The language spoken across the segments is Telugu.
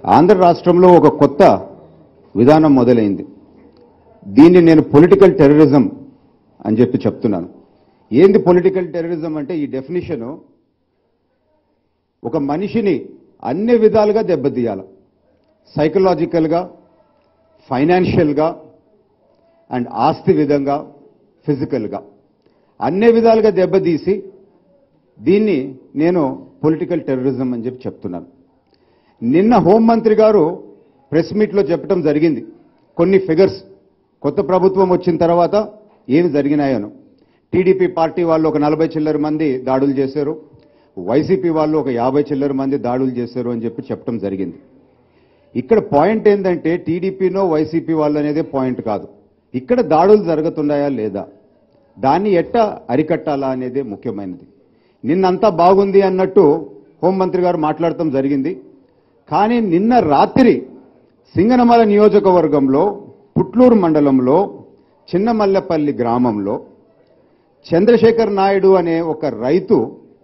ఆంధ్ర రాష్ట్రంలో ఒక కొత్త విధానం మొదలైంది దీన్ని నేను పొలిటికల్ టెర్రరిజం అని చెప్పి చెప్తున్నాను ఏంది పొలిటికల్ టెర్రరిజం అంటే ఈ డెఫినిషను ఒక మనిషిని అన్ని విధాలుగా దెబ్బతీయాలి సైకలాజికల్గా ఫైనాన్షియల్గా అండ్ ఆస్తి విధంగా ఫిజికల్గా అన్ని విధాలుగా దెబ్బతీసి దీన్ని నేను పొలిటికల్ టెర్రరిజం అని చెప్పి చెప్తున్నాను నిన్న హోంమంత్రి గారు ప్రెస్ మీట్లో చెప్పడం జరిగింది కొన్ని ఫిగర్స్ కొత్త ప్రభుత్వం వచ్చిన తర్వాత ఏమి జరిగినాయను టీడీపీ పార్టీ వాళ్ళు ఒక నలభై చిల్లర మంది దాడులు చేశారు వైసీపీ వాళ్ళు ఒక యాభై చిల్లర మంది దాడులు చేశారు అని చెప్పి చెప్పడం జరిగింది ఇక్కడ పాయింట్ ఏంటంటే టీడీపీనో వైసీపీ వాళ్ళు అనేదే పాయింట్ కాదు ఇక్కడ దాడులు జరుగుతున్నాయా లేదా దాన్ని ఎట్ట అరికట్టాలా అనేదే ముఖ్యమైనది నిన్నంతా బాగుంది అన్నట్టు హోంమంత్రి గారు మాట్లాడటం జరిగింది కానీ నిన్న రాత్రి సింగనమల నియోజకవర్గంలో పుట్లూరు మండలంలో చిన్నమల్లెపల్లి గ్రామంలో చంద్రశేఖర్ నాయుడు అనే ఒక రైతు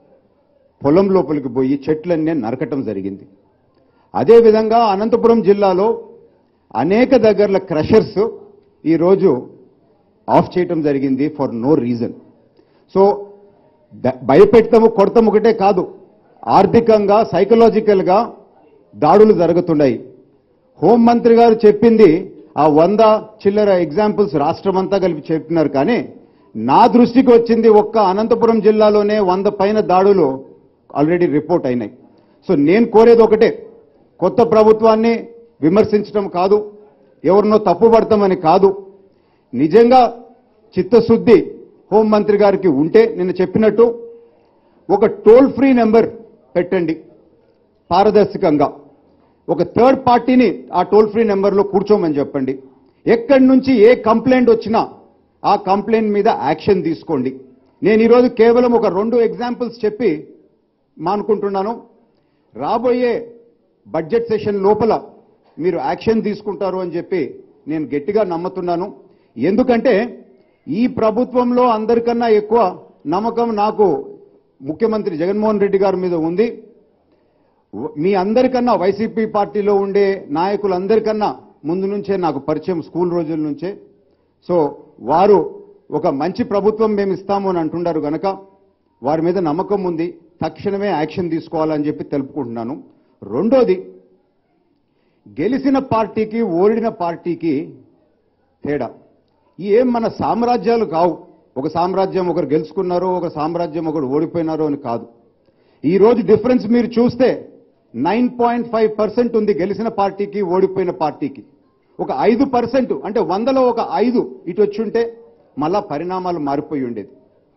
పొలం లోపలికి పోయి చెట్లన్నీ నరకటం జరిగింది అదేవిధంగా అనంతపురం జిల్లాలో అనేక దగ్గరల క్రషర్స్ ఈరోజు ఆఫ్ చేయటం జరిగింది for no reason so the- భయపెట్టము కొడతాం ఒకటే కాదు ఆర్థికంగా సైకలాజికల్గా దాడులు జరుగుతున్నాయి హోంమంత్రి గారు చెప్పింది ఆ వంద చిల్లర ఎగ్జాంపుల్స్ రాష్ట్రమంతా కలిపి చెప్తున్నారు కానీ నా దృష్టికి వచ్చింది ఒక్క అనంతపురం జిల్లాలోనే వంద పైన దాడులు ఆల్రెడీ రిపోర్ట్ అయినాయి సో నేను కోరేది ఒకటే కొత్త ప్రభుత్వాన్ని విమర్శించడం కాదు ఎవరినో తప్పుపడతామని కాదు నిజంగా చిత్తశుద్ధి హోంమంత్రి గారికి ఉంటే నేను చెప్పినట్టు ఒక టోల్ ఫ్రీ నెంబర్ పెట్టండి పారదర్శకంగా ఒక థర్డ్ పార్టీని ఆ టోల్ ఫ్రీ నెంబర్లో కూర్చోమని చెప్పండి ఎక్కడి నుంచి ఏ కంప్లైంట్ వచ్చినా ఆ కంప్లైంట్ మీద యాక్షన్ తీసుకోండి నేను ఈరోజు కేవలం ఒక రెండు ఎగ్జాంపుల్స్ చెప్పి మానుకుంటున్నాను రాబోయే బడ్జెట్ సెషన్ లోపల మీరు యాక్షన్ తీసుకుంటారు అని చెప్పి నేను గట్టిగా నమ్ముతున్నాను ఎందుకంటే ఈ ప్రభుత్వంలో అందరికన్నా ఎక్కువ నమ్మకం నాకు ముఖ్యమంత్రి జగన్మోహన్ రెడ్డి గారి మీద ఉంది మీ అందరికన్నా వైసీపీ పార్టీలో ఉండే నాయకులందరికన్నా ముందు నుంచే నాకు పరిచయం స్కూల్ రోజుల నుంచే సో వారు ఒక మంచి ప్రభుత్వం మేము ఇస్తాము అని అంటున్నారు గనక వారి మీద నమ్మకం ఉంది తక్షణమే యాక్షన్ తీసుకోవాలని చెప్పి తెలుపుకుంటున్నాను రెండోది గెలిచిన పార్టీకి ఓడిన పార్టీకి తేడా ఈ ఏం మన సామ్రాజ్యాలు కావు ఒక సామ్రాజ్యం ఒకరు గెలుచుకున్నారో ఒక సామ్రాజ్యం ఒకరు ఓడిపోయినారో అని కాదు ఈ రోజు డిఫరెన్స్ మీరు చూస్తే నైన్ పాయింట్ ఫైవ్ పర్సెంట్ ఉంది గెలిచిన పార్టీకి ఓడిపోయిన పార్టీకి ఒక ఐదు పర్సెంట్ అంటే వందలో ఒక ఐదు ఇటు వచ్చుంటే మళ్ళా పరిణామాలు మారిపోయి ఉండేది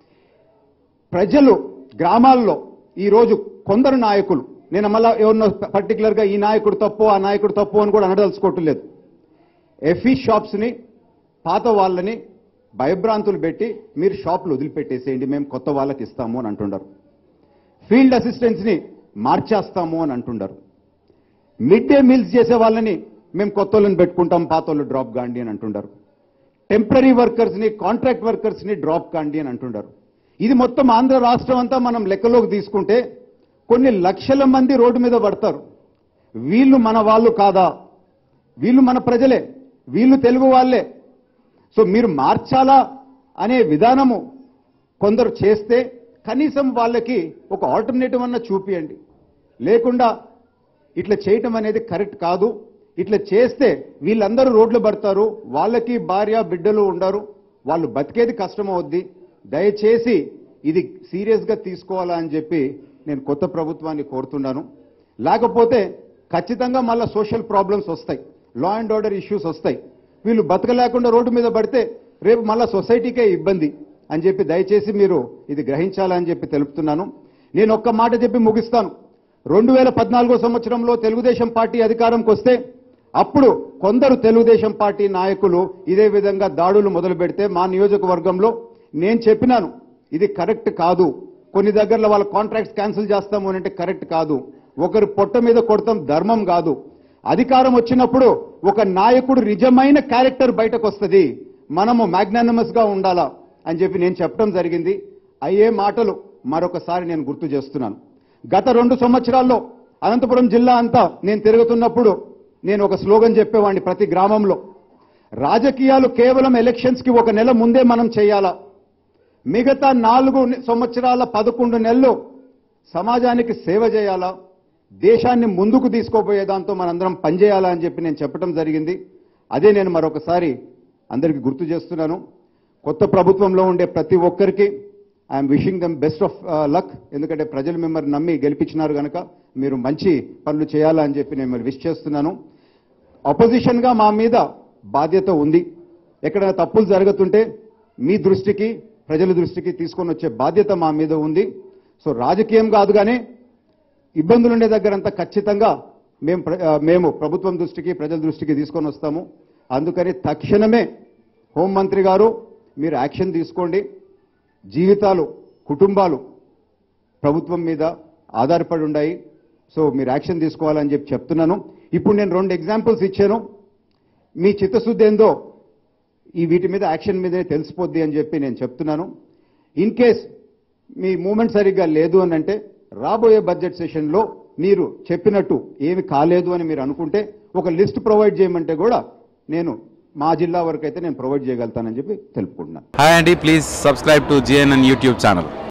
ప్రజలు గ్రామాల్లో ఈ రోజు కొందరు నాయకులు నేను మళ్ళా ఎవరినో పర్టికులర్గా ఈ నాయకుడు తప్పు ఆ నాయకుడు తప్పు అని కూడా అనదలుచుకోవట్లేదు ఎఫీ షాప్స్ని పాత వాళ్ళని భయభ్రాంతులు పెట్టి మీరు షాపులు వదిలిపెట్టేసేయండి మేము కొత్త వాళ్ళకి ఇస్తాము అని అంటున్నారు ఫీల్డ్ అసిస్టెంట్స్ని మార్చేస్తాము అని అంటున్నారు మిడ్ డే మీల్స్ చేసే వాళ్ళని మేము కొత్త వాళ్ళని పెట్టుకుంటాం పాత వాళ్ళు డ్రాప్ కాండి అని అంటున్నారు టెంపరీ వర్కర్స్ని కాంట్రాక్ట్ వర్కర్స్ని డ్రాప్ కాండి అని అంటున్నారు ఇది మొత్తం ఆంధ్ర రాష్ట్రం అంతా మనం లెక్కలోకి తీసుకుంటే కొన్ని లక్షల మంది రోడ్డు మీద పడతారు వీళ్ళు మన వాళ్ళు కాదా వీళ్ళు మన ప్రజలే వీళ్ళు తెలుగు వాళ్ళే సో మీరు మార్చాలా అనే విధానము కొందరు చేస్తే కనీసం వాళ్ళకి ఒక ఆల్టర్నేటివ్ అన్న చూపియండి లేకుండా ఇట్లా చేయటం అనేది కరెక్ట్ కాదు ఇట్లా చేస్తే వీళ్ళందరూ రోడ్లు పడతారు వాళ్ళకి భార్య బిడ్డలు ఉండరు వాళ్ళు బతికేది కష్టం అవుద్ది దయచేసి ఇది సీరియస్గా తీసుకోవాలా అని చెప్పి నేను కొత్త ప్రభుత్వాన్ని కోరుతున్నాను లేకపోతే ఖచ్చితంగా మళ్ళీ సోషల్ ప్రాబ్లమ్స్ వస్తాయి లా అండ్ ఆర్డర్ ఇష్యూస్ వస్తాయి వీళ్ళు బతకలేకుండా రోడ్డు మీద పడితే రేపు మళ్ళా సొసైటీకే ఇబ్బంది అని చెప్పి దయచేసి మీరు ఇది గ్రహించాలని చెప్పి తెలుపుతున్నాను నేను ఒక్క మాట చెప్పి ముగిస్తాను రెండు వేల పద్నాలుగో సంవత్సరంలో తెలుగుదేశం పార్టీ అధికారంకి వస్తే అప్పుడు కొందరు తెలుగుదేశం పార్టీ నాయకులు ఇదే విధంగా దాడులు మొదలు పెడితే మా నియోజకవర్గంలో నేను చెప్పినాను ఇది కరెక్ట్ కాదు కొన్ని దగ్గరలో వాళ్ళ కాంట్రాక్ట్స్ క్యాన్సిల్ చేస్తాము అని అంటే కరెక్ట్ కాదు ఒకరు పొట్ట మీద కొడతాం ధర్మం కాదు అధికారం వచ్చినప్పుడు ఒక నాయకుడు నిజమైన క్యారెక్టర్ బయటకు వస్తుంది మనము magnanimous గా ఉండాలా అని చెప్పి నేను చెప్పడం జరిగింది అయ్యే మాటలు మరొకసారి నేను గుర్తు చేస్తున్నాను గత రెండు సంవత్సరాల్లో అనంతపురం జిల్లా అంతా నేను తిరుగుతున్నప్పుడు నేను ఒక స్లోగన్ చెప్పేవాడిని ప్రతి గ్రామంలో రాజకీయాలు కేవలం ఎలక్షన్స్ కి ఒక నెల ముందే మనం చేయాలా మిగతా నాలుగు సంవత్సరాల పదకొండు నెలలు సమాజానికి సేవ చేయాలా దేశాన్ని ముందుకు తీసుకోబోయే దాంతో మనందరం పనిచేయాలా అని చెప్పి నేను చెప్పడం జరిగింది అదే నేను మరొకసారి అందరికీ గుర్తు చేస్తున్నాను కొత్త ప్రభుత్వంలో ఉండే ప్రతి ఒక్కరికి I'm wishing them best of luck ఎందుకంటే ప్రజలు మిమ్మల్ని నమ్మి గెలిపించినారు కనుక మీరు మంచి పనులు చేయాలా అని చెప్పి నేను మిమ్మల్ని విష్ చేస్తున్నాను అపోజిషన్ గా మా మీద బాధ్యత ఉంది ఎక్కడైనా తప్పులు జరుగుతుంటే మీ దృష్టికి ప్రజల దృష్టికి తీసుకొని వచ్చే బాధ్యత మా మీద ఉంది సో రాజకీయం కాదు కానీ ఇబ్బందులు ఉండే దగ్గరంతా ఖచ్చితంగా మేము ప్ర- ఆ, మేము ప్రభుత్వం దృష్టికి ప్రజల దృష్టికి తీసుకొని వస్తాము అందుకని తక్షణమే హోంమంత్రి గారు మీరు యాక్షన్ తీసుకోండి జీవితాలు కుటుంబాలు ప్రభుత్వం మీద ఆధారపడి ఉన్నాయి సో మీరు యాక్షన్ తీసుకోవాలని చెప్పి చెప్తున్నాను ఇప్పుడు నేను రెండు ఎగ్జాంపుల్స్ ఇచ్చాను మీ చిత్తశుద్ధి ఏందో ఈ వీటి మీద యాక్షన్ మీదనే తెలిసిపోద్ది అని చెప్పి నేను చెప్తున్నాను ఇన్ కేస్ మీ మూమెంట్ సరిగ్గా లేదు అని అంటే రాబోయే బడ్జెట్ సెషన్లో మీరు చెప్పినట్టు ఏమి కాలేదు అని మీరు అనుకుంటే ఒక లిస్ట్ ప్రొవైడ్ చేయమంటే కూడా నేను మా జిల్లా వరకు అయితే నేను ప్రొవైడ్ చేయగలుగుతానని చెప్పి తెలుపుకుంటున్నాను హాయ్ అండి please subscribe to GNN YouTube channel